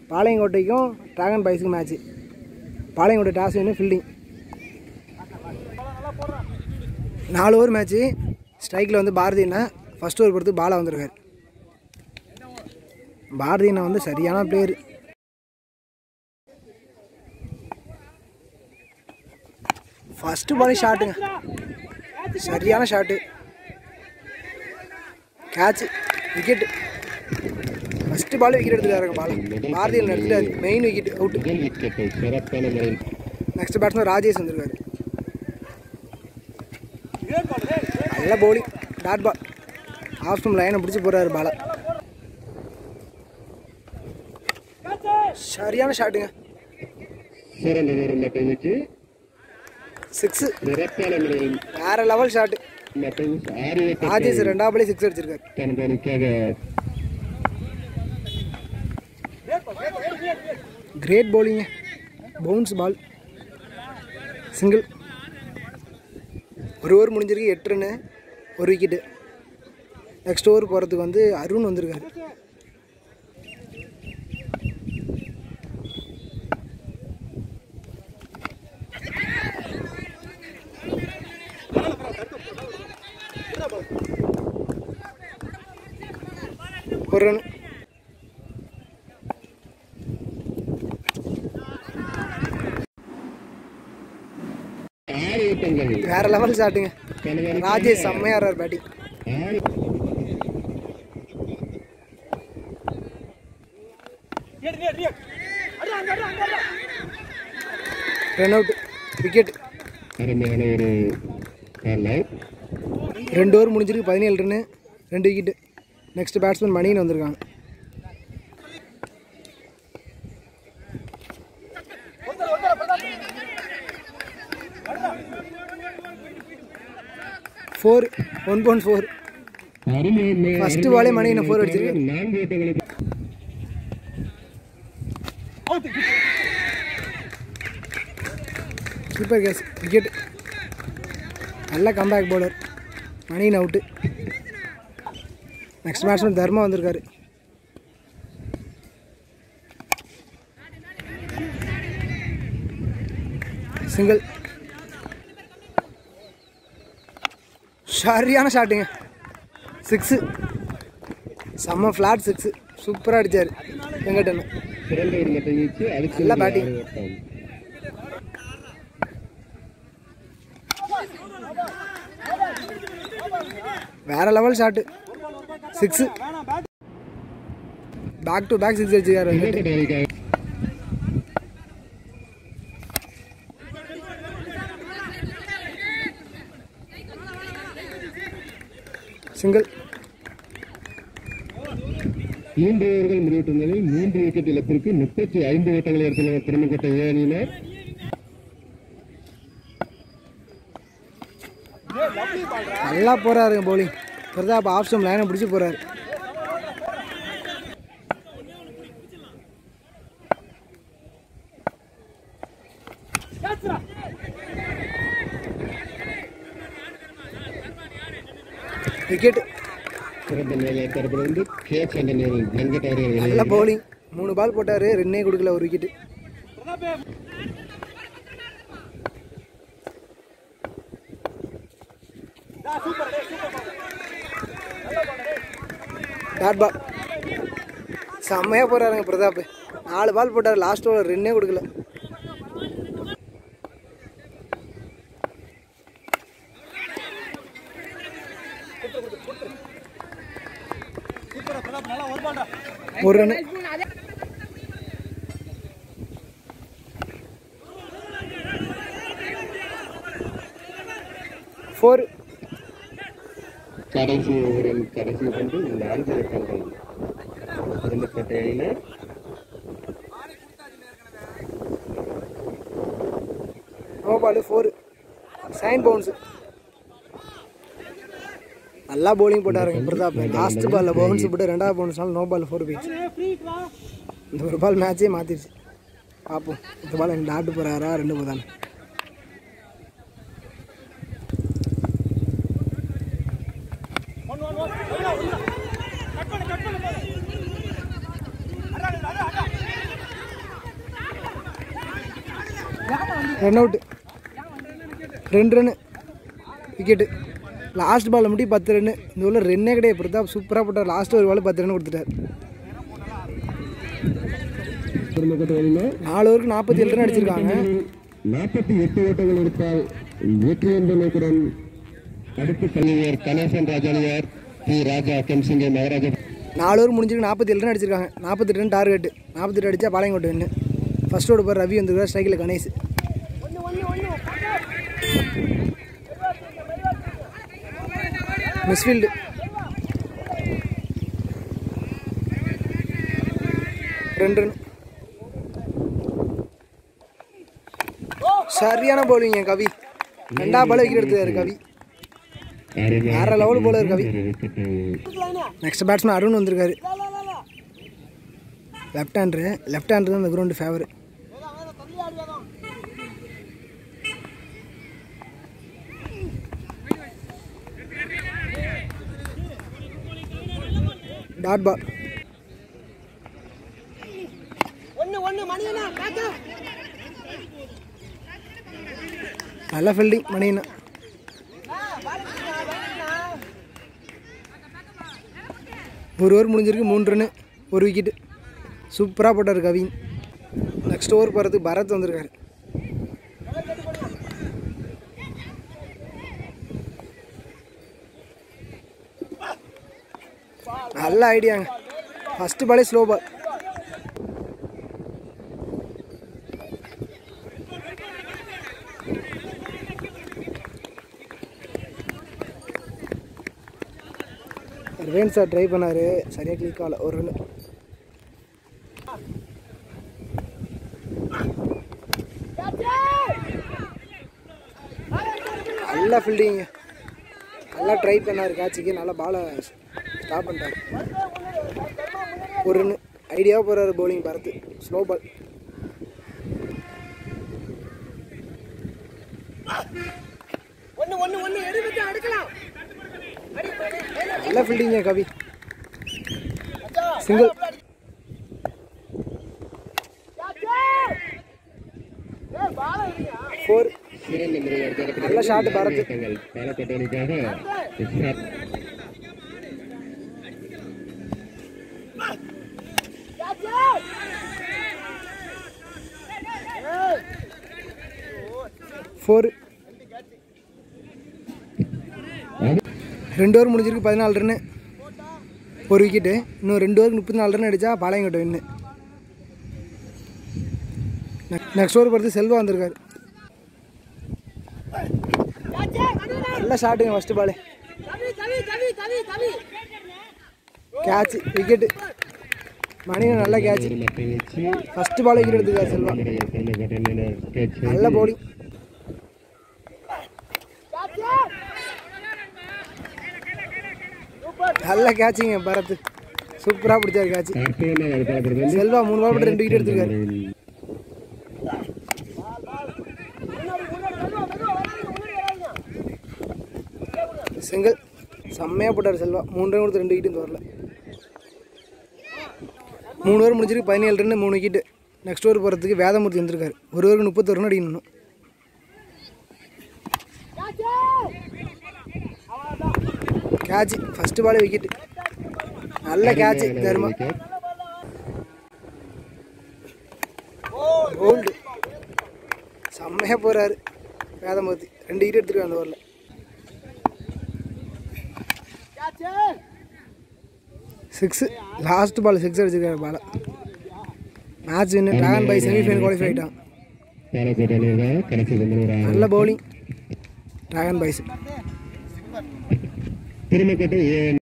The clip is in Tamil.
பாளையங்கோட்டைக்கும் டிராகன் பாய்ஸுக்கும் மேட்ச்சு பாளையங்கோட்டை டாஸ் வேணும் ஃபீல்டிங் நாலு ஓவர் மேட்ச்சு ஸ்ட்ரைக்கில் வந்து பாரதி அண்ணா ஃபஸ்ட் ஓவர் பொறுத்து பாலா வந்திருக்காரு பாரதி அண்ணா வந்து சரியான பிளேயர் ஃபஸ்ட்டு பாலே ஷாட்டுங்க சரியான shot catch wicket first ball wicket எடுத்துட்டாருங்க பால் பாரதியில் எடுத்துட்டாரு மெயின் விக்கெட் அவுட் முதல் விக்கெட்டை சிறப்பான முறையில் நெக்ஸ்ட் பேட்ஸ்மேன் ராஜேஷ் வந்திருக்காரு நல்ல bowling dot ball off stump லைனை பிடிச்சி போறாரு பாலை சரியான ஷாட்டுங்க சிறந்த நேரம் மட்டைக்கு சிக்ஸு சிறப்பான முறையில் வேற லெவல் ஷாட்டு மட்டை ஆறு ராஜேஷ் ரெண்டாம் பாலே சிக்ஸ் அடிச்சிருக்காரு தனது அணிக்காக கிரேட் பவுலிங்க பவுன்ஸ் பால் சிங்கிள் ஒரு ஓவர் முடிஞ்சிருக்கு எட்டு ரன்னு ஒரு விக்கெட்டு நெக்ஸ்ட் ஓவர் போகிறதுக்கு வந்து அருண் வந்திருக்காரு ஒரு ரன் ஆறு ஓட்டங்கள் வேற லெவல் ஷாட்டுங்க தனது ராஜேஷ் செம்மையா ஆடுறார் பேட்டிங் ஆறு ரன் அவுட் விக்கெட் அருமையான ஒரு ஆல் அவுட் ரெண்டு ஓவர் முடிஞ்சிருக்கு பதினேழு ரன்னு ரெண்டு விக்கெட்டு நெக்ஸ்ட் பேட்ஸ்மேன் மணின்னு வந்திருக்காங்க ஃபோர் ஒன் பாயிண்ட் ஃபோர் அருமையான First ball ஏ மணி இன்னும் four அடிச்சிருக்கு. நான்கு ஓட்டங்களுக்கு சூப்பர் கேஸ் விக்கெட் நல்ல கம்பேக் பவுலர் மணியின் அவுட்டு நெக்ஸ்ட் பேட்ஸ்மேன் தர்மா வந்திருக்காரு சிங்கிள் சரியான ஷாட்டுங்க சிக்ஸு செம்ம ஃப்ளாட் சிக்ஸு சூப்பராக அடித்தார் வெங்கடன்னு சிறந்த ஒரு மட்டை வீச்சு அடுத்து நல்ல batting. ஆறு ஓட்டம். வேற level shot six back to back six அடிச்சிருக்காரு வெங்கட் விக்கெட் அணிக்காக சிங்கிள் மூன்று ஓவர்கள் முடிவிட்ட நிலையில் மூன்று விக்கெட் இழப்பிற்கு முப்பத்தி ஐந்து ஓட்டங்களை எடுத்துள்ள திருமக்கோட்டை ஏ அணியினர் நல்லா போறாருங்க பவுலிங் பிரதாப் ஆஃப் ஸ்டம் லைனை பிடிச்சி போறாரு விக்கெட் சிறந்த நிலையில் தரப்பிலிருந்து கேட்ச் என்ற நிலையில் வெங்கட் அவர்கள் நல்ல இணைகிறார். பவுலிங் மூணு பால் போட்டாரு ரெண்டே கொடுக்கல ஒரு விக்கெட் டாட் பால் செம்மையா போறாருங்க பிரதாப் நாலு பால் போட்டாரு லாஸ்ட் ஓவர் ரெண்டே கொடுக்கல ஒரு ரன் ஃபோர் கடைசி ஓவரில் கடைசி பந்து நான்கு ஓட்டங்கள் திருமக்கோட்டை அணியினர் நோ பால் ஃபோர் சைன் பவுன்ஸ் நல்லா பவுலிங் போட்டாருங்க பிரதாப் லாஸ்ட் பால்ல பவுன்ஸ் போட்டு ரெண்டாவது பவுன்ஸ்னால நோ பால் ஃபோர் போயிடுச்சு இந்த ஒரு பால் மேட்சே மாத்திருச்சு பார்ப்போம் இந்த பால் எனக்கு டாட்டு போறாரா ரெண்டு போதானே ரன் அவுட்டு ரெண்டு ரன்னு விக்கெட்டு லாஸ்ட் பால் மட்டும் பத்து ரன்னு இந்த உள்ள ரென்னே கிடையாது பிரதாப் சூப்பராக போட்டார் லாஸ்ட் ஒரு பால் பத்து ரன் கொடுத்துட்டார் திருமக்கட்டு வழியில நாலு ஓவருக்கு நாற்பத்தி ஏழு ரன் அடிச்சிருக்காங்க நாற்பத்தி எட்டு ஓட்டங்கள் எடுத்தால் வெற்றி என்ற நோக்குடன் அடுத்து கலைஞர் கணேசன் ராஜானியார் பி ராஜா கெம்சிங்க மகாராஜா நாலு ஓவர் முடிஞ்சிருக்கு நாற்பத்தி ஏழு ரன் அடிச்சிருக்காங்க நாற்பத்தெட்டு ரன் டார்கெட் நாற்பத்தெட்டு அடிச்சா பாளையங்கோட்டை வின்னு ஃபர்ஸ்ட் ஓடு பார் ரவி வந்துருக்கார் ஸ்ட்ரைக்கில் கணேஷ் மிஸ்ஃபீல்டு ரெண்டு ரன் சரியான பவுலிங்க கவி ரெண்டாவது பால் விக்கெட் எடுத்துக்காரு கவி வேற லெவல் போல கவி நெக்ஸ்ட் பேட்ஸ்மேன் அருண் வந்திருக்காரு லெஃப்ட் ஹேண்டரு லெஃப்ட் ஹேண்டர் தான் இந்த கிரவுண்டு ஃபேவர் டாட் பால் நல்ல ஃபீல்டிங் மணியண்ணா ஒரு ஓவர் முடிஞ்சிருக்கு மூணு ரன்னு ஒரு விக்கெட்டு சூப்பராக போட்டார் கவின் நெக்ஸ்ட் ஓவர் போகிறதுக்கு பரத் வந்திருக்காரு நல்ல ஐடியாங்க ஃபஸ்ட்டு பாலே ஸ்லோ பால் ரேன் சார் ட்ரை பண்ணார் சரியாக கிளிக் ஆகல ஒரு ரன் நல்லா ஃபீல்டிங்க நல்லா ட்ரை பண்ணார் கேட்சுக்கு நல்லா பாலை ஸ்டாப் பண்ணிட்டார் ஒரு ரன் ஐடியாவாக போகிறாரு பவுலிங் பரத்து ஸ்லோ பால் நல்ல ஃபீல்டிங்க கவி சிங்கிள் ஃபோர் சிறந்த முறையில் நல்ல ஷாட் பரத் தங்கள் காலக்கட்டணிக்காக ஃபோர் ரெண்டு ஓவர் முடிஞ்சிருக்கு பதினாலு ரன்னு ஒரு விக்கெட்டு இன்னும் ரெண்டு ஓவருக்கு முப்பத்தி நாலு ரன் அடித்தா பாளையங்கோட்டை வின்னு நெக்ஸ்ட் ஓவர் பார்த்து செல்வா வந்திருக்காரு நல்ல ஷாட்டுங்க first ball catch wicket Maniyan நல்ல கேட்ச் மட்டை வச்சு ஃபஸ்ட்டு பால் விக்கெட் எடுத்துக்காரு செல்வா கட்டணியினர் கேட்ச் நல்ல பவுலிங் நல்ல கேட்சிங்க பரத் சூப்பராக பிடிச்சாரு கேட்ச் அற்புதமாக இருக்காது செல்வா மூணு பால் போட்டு ரெண்டு விக்கெட் எடுத்திருக்காரு செங்கல் செம்மையாக போட்டார் செல்வா மூணு ரன் கொடுத்து ரெண்டு விக்கெட் இந்த வரல மூணு ஓவர் முடிஞ்சிருக்கு பதினேழு ரன் மூணு விக்கெட்டு நெக்ஸ்ட் ஓவர் போகிறதுக்கு வேதமூர்த்தி வந்திருக்காரு ஒரு ஓவருக்கு முப்பத்தொரு ரன் அடிக்கணும் கேட்ச் ஃபஸ்ட்டு பாலே விக்கெட்டு நல்ல கேட்ச் தர்மா கோல்டு செம்மையாக போகிறாரு வேதமூர்த்தி ரெண்டு விக்கெட் எடுத்துருக்காரு அந்த ஓவரில் சிக்ஸு லாஸ்ட் பால் சிக்ஸ் அடிச்சிருக்காரு பாலை மேட்ச் வின்னு ட்ராகன் பை செமிஃபைனல் குவாலிஃபை ஆகிட்டான் காலக்கட்டணியில் கடைசி வந்து நல்ல பவுலிங் ட்ராகன் பைஸ் திருமக்கட்டு ஏ